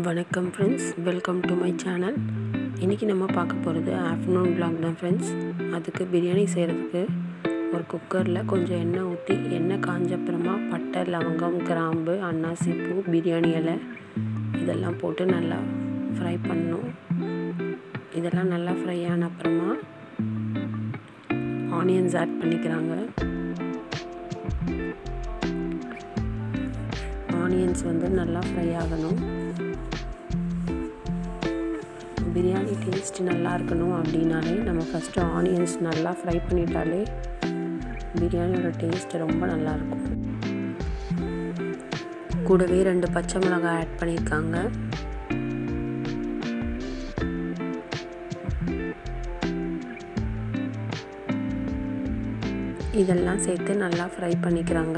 வணக்கம் friends welcome to my channel இன்றைக்கி நம்ம பார்க்க போகிறது ஆஃப்டர்நூன் vlog தான் ஃப்ரெண்ட்ஸ் அதுக்கு பிரியாணி செய்கிறதுக்கு ஒரு குக்கரில் கொஞ்சம் எண்ணெய் ஊற்றி எண்ணெய் காஞ்ச அப்புறமா பட்டை லவங்கம் கிராம்பு அன்னாசி பூ பிரியாணி இலை இதெல்லாம் போட்டு நல்லா ஃப்ரை பண்ணணும் இதெல்லாம் நல்லா ஃப்ரை ஆன அப்புறமா ஆனியன்ஸ் ஆட் பண்ணிக்கிறாங்க ஆனியன்ஸ் வந்து நல்லா ஃப்ரை ஆகணும் பிரியாணி டேஸ்ட் நல்லா இருக்கணும் அப்படின்னாலே நம்ம ஃபஸ்ட்டு ஆனியன்ஸ் நல்லா ஃப்ரை பண்ணிட்டாலே பிரியாணியோட டேஸ்ட் ரொம்ப நல்லாயிருக்கும் கூடவே ரெண்டு பச்சை மிளகாய் ஆட் பண்ணியிருக்காங்க இதெல்லாம் சேர்த்து நல்லா ஃப்ரை பண்ணிக்கிறாங்க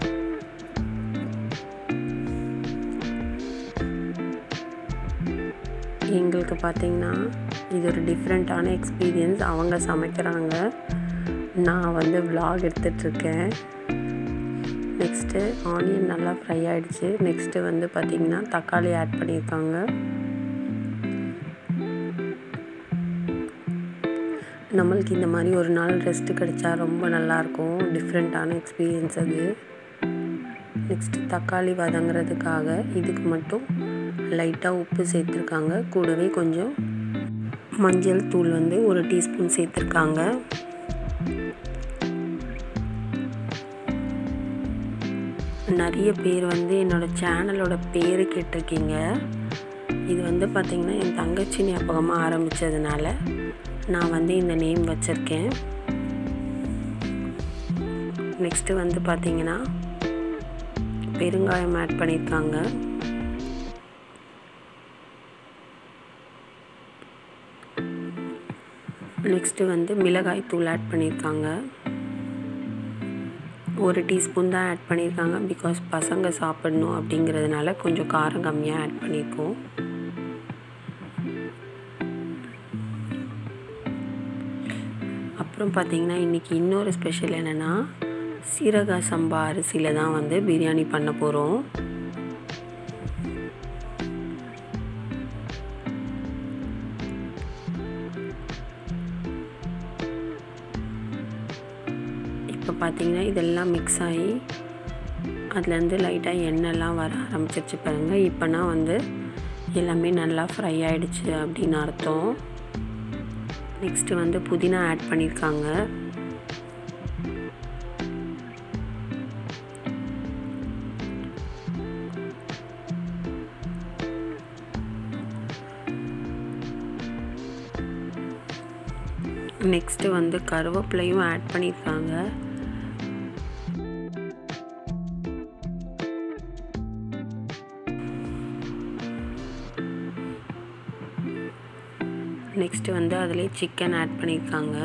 எங்களுக்கு பார்த்திங்கன்னா இது ஒரு டிஃப்ரெண்ட்டான எக்ஸ்பீரியன்ஸ் அவங்க சமைக்கிறாங்க நான் வந்து விலாக் எடுத்துகிட்ருக்கேன் நெக்ஸ்ட்டு ஆனியன் நல்லா ஃப்ரை ஆகிடுச்சு நெக்ஸ்ட்டு வந்து பார்த்திங்கன்னா தக்காளி ஆட் பண்ணியிருக்காங்க நம்மளுக்கு இந்த மாதிரி ஒரு நாள் ரெஸ்ட்டு கிடைச்சா ரொம்ப நல்லாயிருக்கும் டிஃப்ரெண்ட்டான எக்ஸ்பீரியன்ஸ் அது நெக்ஸ்ட்டு தக்காளி வதங்குறதுக்காக இதுக்கு மட்டும் லைட்டாக உப்பு சேர்த்துருக்காங்க கூடவே கொஞ்சம் மஞ்சள் தூள் வந்து ஒரு டீஸ்பூன் சேர்த்துருக்காங்க நிறைய பேர் வந்து என்னோடய சேனலோட பேர் கேட்டிருக்கீங்க இது வந்து பார்த்திங்கன்னா என் தங்கச்சி ஞாபகமாக ஆரம்பித்ததுனால நான் வந்து இந்த நேம் வச்சுருக்கேன் நெக்ஸ்ட்டு வந்து பார்த்திங்கன்னா பெருங்காயம் ஆட் பண்ணியிருக்காங்க நெக்ஸ்ட்டு வந்து மிளகாய் தூள் ஆட் பண்ணியிருக்காங்க ஒரு டீஸ்பூன் தான் ஆட் பண்ணியிருக்காங்க பிகாஸ் பசங்க சாப்பிடணும் அப்படிங்கிறதுனால கொஞ்சம் காரம் கம்மியாக ஆட் பண்ணியிருக்கோம் அப்புறம் பார்த்திங்கன்னா இன்றைக்கி இன்னொரு ஸ்பெஷல் என்னென்னா சீரக சம்பா அரிசியில் தான் வந்து பிரியாணி பண்ண போகிறோம் இப்போ பார்த்தீங்கன்னா இதெல்லாம் மிக்ஸ் ஆகி அதுலேருந்து லைட்டாக எண்ணெய்லாம் வர ஆரம்பிச்சிருச்சு பாருங்கள் இப்போனா வந்து எல்லாமே நல்லா ஃப்ரை ஆகிடுச்சு அப்படின்னு அர்த்தம் நெக்ஸ்ட்டு வந்து புதினா ஆட் பண்ணியிருக்காங்க நெக்ஸ்ட்டு வந்து கருவேப்பிலையும் ஆட் பண்ணியிருக்காங்க நெக்ஸ்ட்டு வந்து அதிலே சிக்கன் ஆட் பண்ணியிருக்காங்க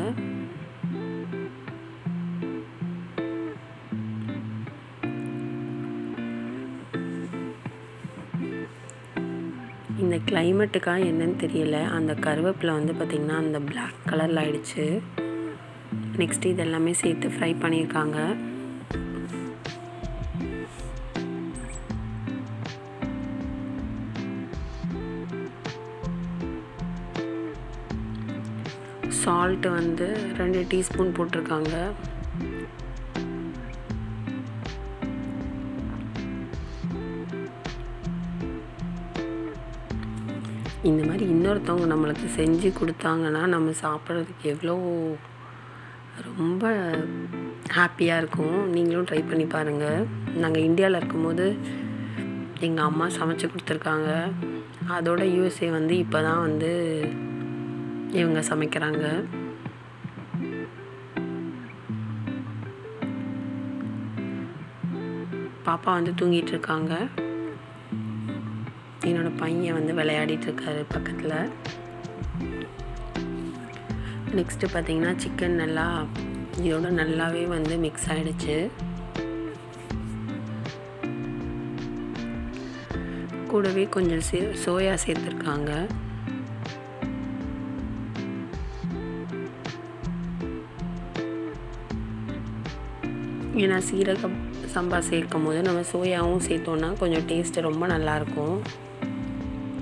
இந்த கிளைமேட்டுக்காக என்னன்னு தெரியல அந்த கருவேப்பிலை வந்து பார்த்திங்கன்னா அந்த பிளாக் கலரில் ஆயிடுச்சு நெக்ஸ்ட்டு இதெல்லாமே சேர்த்து ஃப்ரை பண்ணியிருக்காங்க சால்ட்டு வந்து ரெண்டு டீஸ்பூன் போட்டிருக்காங்க இந்த மாதிரி இன்னொருத்தவங்க நம்மளுக்கு செஞ்சு கொடுத்தாங்கன்னா நம்ம சாப்பிட்றதுக்கு எவ்வளோ ரொம்ப ஹாப்பியாக இருக்கும் நீங்களும் ட்ரை பண்ணி பாருங்கள் நாங்கள் இந்தியாவில் இருக்கும்போது எங்கள் அம்மா சமைச்சு கொடுத்துருக்காங்க அதோட யூஎஸ்ஏ வந்து இப்போ தான் வந்து இவங்க சமைக்கிறாங்க பாப்பா வந்து தூங்கிட்டு இருக்காங்க என்னோடய பையன் வந்து விளையாடிட்டு இருக்காரு பக்கத்தில் நெக்ஸ்ட்டு பார்த்தீங்கன்னா சிக்கன் நல்லா இதோட நல்லாவே வந்து மிக்ஸ் ஆகிடுச்சு கூடவே கொஞ்சம் சே சோயா சேர்த்துருக்காங்க ஏன்னா சீரகம் சம்பா சேர்க்கும் போது நம்ம சோயாவும் சேர்த்தோன்னா கொஞ்சம் டேஸ்ட்டு ரொம்ப நல்லாயிருக்கும்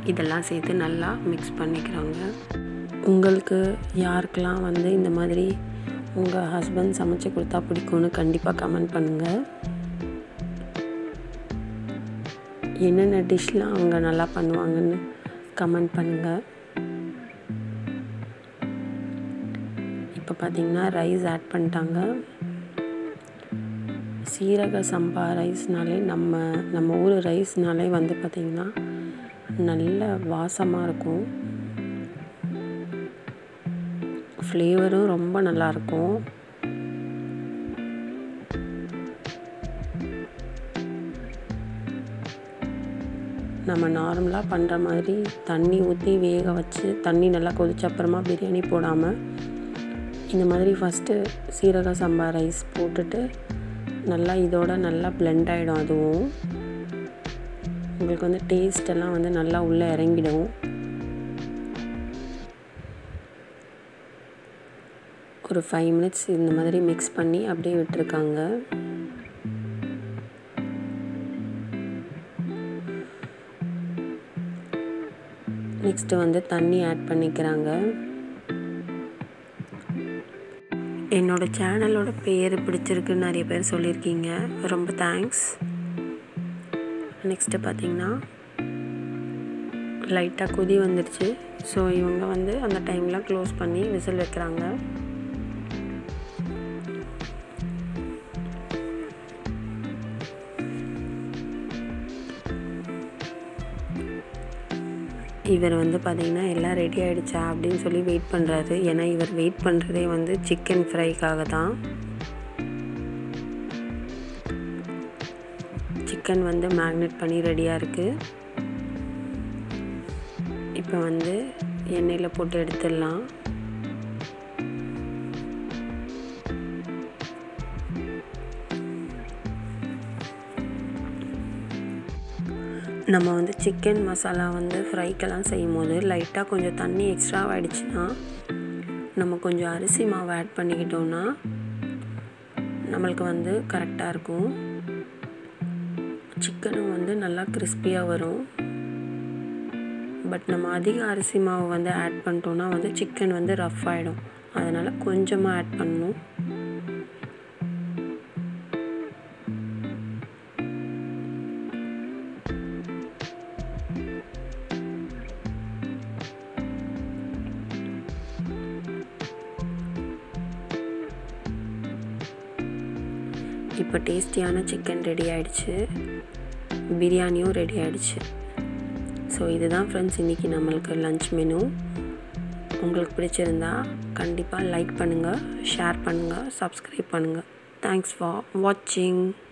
இதெல்லாம் சேர்த்து நல்லா மிக்ஸ் பண்ணிக்கிறாங்க உங்களுக்கு யாருக்கெல்லாம் வந்து இந்த மாதிரி உங்கள் ஹஸ்பண்ட் சமைச்சு கொடுத்தா பிடிக்கும்னு கண்டிப்பாக கமெண்ட் பண்ணுங்கள் என்னென்ன டிஷ்லாம் அவங்க நல்லா பண்ணுவாங்கன்னு கமெண்ட் பண்ணுங்கள் இப்போ பார்த்திங்கன்னா ரைஸ் ஆட் பண்ணிட்டாங்க சீரக சம்பா ரைஸ்னாலே நம்ம நம்ம ஊர் ரைஸ்னாலே வந்து பார்த்திங்கன்னா நல்ல வாசமாக இருக்கும் ஃப்ளேவரும் ரொம்ப நல்லாயிருக்கும் நம்ம நார்மலாக பண்ணுற மாதிரி தண்ணி ஊற்றி வேக வச்சு தண்ணி நல்லா கொதிச்ச அப்புறமா பிரியாணி போடாமல் இந்த மாதிரி ஃபஸ்ட்டு சீரக சம்பா ரைஸ் போட்டுட்டு நல்லா இதோட நல்லா பிளெண்ட் ஆகிடும் அதுவும் உங்களுக்கு வந்து டேஸ்ட் எல்லாம் வந்து நல்லா உள்ளே இறங்கிடும் ஒரு ஃபைவ் மினிட்ஸ் இந்த மாதிரி மிக்ஸ் பண்ணி அப்படியே விட்டுருக்காங்க நெக்ஸ்ட்டு வந்து தண்ணி ஆட் பண்ணிக்கிறாங்க என்னோடய சேனலோட பேர் பிடிச்சிருக்குன்னு நிறைய பேர் சொல்லியிருக்கீங்க ரொம்ப தேங்க்ஸ் நெக்ஸ்ட்டு பார்த்தீங்கன்னா லைட்டாக கொதி வந்துடுச்சு ஸோ இவங்க வந்து அந்த டைமில் க்ளோஸ் பண்ணி விசில் வைக்கிறாங்க இவர் வந்து பார்த்திங்கன்னா எல்லாம் ரெடி ஆகிடுச்சா அப்படின்னு சொல்லி வெயிட் பண்ணுறாரு ஏன்னா இவர் வெயிட் பண்ணுறதே வந்து சிக்கன் ஃப்ரைக்காக தான் சிக்கன் வந்து மேக்னேட் பண்ணி ரெடியாக இருக்குது இப்போ வந்து எண்ணெயில் போட்டு எடுத்துடலாம் நம்ம வந்து சிக்கன் மசாலா வந்து ஃப்ரைக்கெல்லாம் செய்யும் போது லைட்டாக கொஞ்சம் தண்ணி எக்ஸ்ட்ரா ஆகிடுச்சுன்னா நம்ம கொஞ்சம் அரிசி மாவு ஆட் பண்ணிக்கிட்டோன்னா நம்மளுக்கு வந்து கரெக்டாக இருக்கும் சிக்கனும் வந்து நல்லா கிறிஸ்பியாக வரும் பட் நம்ம அதிக அரிசி மாவு வந்து ஆட் பண்ணிட்டோன்னா வந்து சிக்கன் வந்து ரஃப் ஆகிடும் அதனால் கொஞ்சமாக ஆட் பண்ணணும் இப்போ டேஸ்டியான சிக்கன் ரெடி ஆகிடுச்சு பிரியாணியும் ரெடி ஆகிடுச்சு ஸோ இதுதான் ஃப்ரெண்ட்ஸ் இன்றைக்கி நம்மளுக்கு லன்ச் மெனு உங்களுக்கு பிடிச்சிருந்தா கண்டிப்பாக லைக் பண்ணுங்கள் ஷேர் பண்ணுங்கள் சப்ஸ்கிரைப் பண்ணுங்கள் தேங்க்ஸ் ஃபார் வாட்சிங்